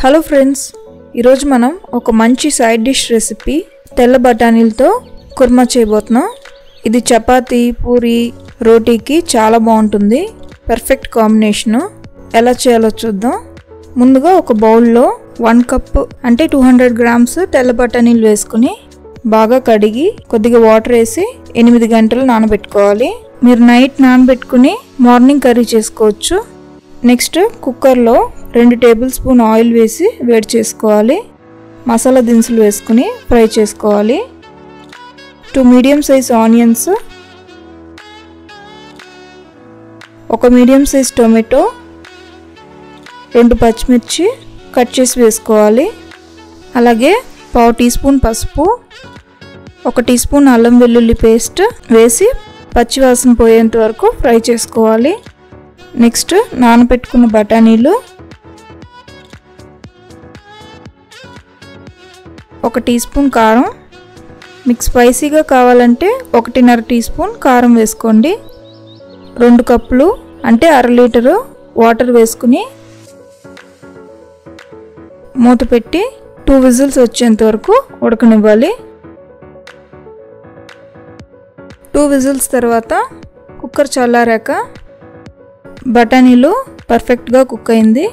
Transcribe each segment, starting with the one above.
hello friends ఈరోజు మనం ఒక మంచి సైడ్ డిష్ రెసిపీ తెల్ల బఠానీలతో కుర్మా చేయబోతున్నాం ఇది చపాతీ పూరి రోటీకి చాలా బాగుంటుంది పర్ఫెక్ట్ కాంబినేషను ఎలా చేయాలో చూద్దాం ముందుగా ఒక బౌల్లో వన్ కప్ అంటే టూ హండ్రెడ్ గ్రామ్స్ తెల్ల బఠానీలు వేసుకుని బాగా కడిగి కొద్దిగా వాటర్ వేసి ఎనిమిది గంటలు నానబెట్టుకోవాలి మీరు నైట్ నానబెట్టుకుని మార్నింగ్ కర్రీ చేసుకోవచ్చు నెక్స్ట్ కుక్కర్లో రెండు టేబుల్ స్పూన్ ఆయిల్ వేసి వేడి చేసుకోవాలి మసాలా దినుసులు వేసుకుని ఫ్రై చేసుకోవాలి టూ మీడియం సైజ్ ఆనియన్స్ ఒక మీడియం సైజ్ టొమాటో రెండు పచ్చిమిర్చి కట్ చేసి వేసుకోవాలి అలాగే పావు టీ స్పూన్ పసుపు ఒక టీ స్పూన్ అల్లం వెల్లుల్లి పేస్ట్ వేసి పచ్చివాసన పోయేంత వరకు ఫ్రై చేసుకోవాలి నెక్స్ట్ నానబెట్టుకున్న బఠానీలు ఒక టీ స్పూన్ కారం మీకు స్పైసీగా కావాలంటే ఒకటిన్నర టీ స్పూన్ కారం వేసుకోండి రెండు కప్పులు అంటే అర లీటరు వాటర్ వేసుకుని మూత పెట్టి టూ విజిల్స్ వచ్చేంత వరకు ఉడకనివ్వాలి టూ విజిల్స్ తర్వాత కుక్కర్ చల్లారాక బఠానీలు పర్ఫెక్ట్గా కుక్ అయింది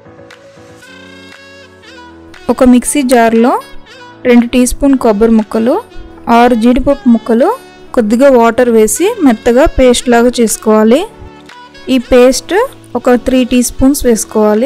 ఒక మిక్సీ జార్లో రెండు టీ స్పూన్ కొబ్బరి ముక్కలు ఆరు జీడిపప్పు ముక్కలు కొద్దిగా వాటర్ వేసి మెత్తగా పేస్ట్ లాగా చేసుకోవాలి ఈ పేస్ట్ ఒక త్రీ టీ స్పూన్స్ వేసుకోవాలి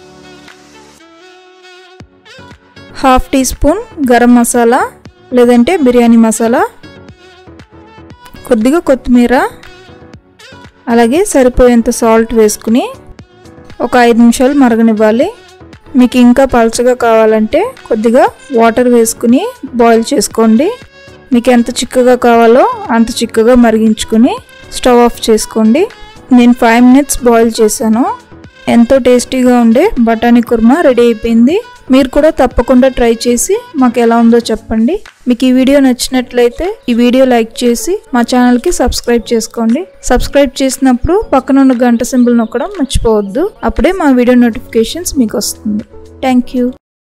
half teaspoon garam masala లేదంటే బిర్యానీ మసాలా కొద్దిగా కొత్తిమీర అలాగే సరిపోయేంత సాల్ట్ వేసుకుని ఒక ఐదు నిమిషాలు మరగనివ్వాలి మీకు ఇంకా పలచగా కావాలంటే కొద్దిగా వాటర్ వేసుకుని బాయిల్ చేసుకోండి మీకు ఎంత చిక్కగా కావాలో అంత చిక్కగా మరిగించుకుని స్టవ్ ఆఫ్ చేసుకోండి నేను ఫైవ్ మినిట్స్ బాయిల్ చేశాను ఎంతో టేస్టీగా ఉండే బఠానీ కుర్మా రెడీ అయిపోయింది మీరు కూడా తప్పకుండా ట్రై చేసి మాకు ఎలా ఉందో చెప్పండి మీకు ఈ వీడియో నచ్చినట్లయితే ఈ వీడియో లైక్ చేసి మా ఛానల్కి సబ్స్క్రైబ్ చేసుకోండి సబ్స్క్రైబ్ చేసినప్పుడు పక్కన ఉన్న గంట సింబల్ నొక్కడం మర్చిపోవద్దు అప్పుడే మా వీడియో నోటిఫికేషన్స్ మీకు వస్తుంది థ్యాంక్ యూ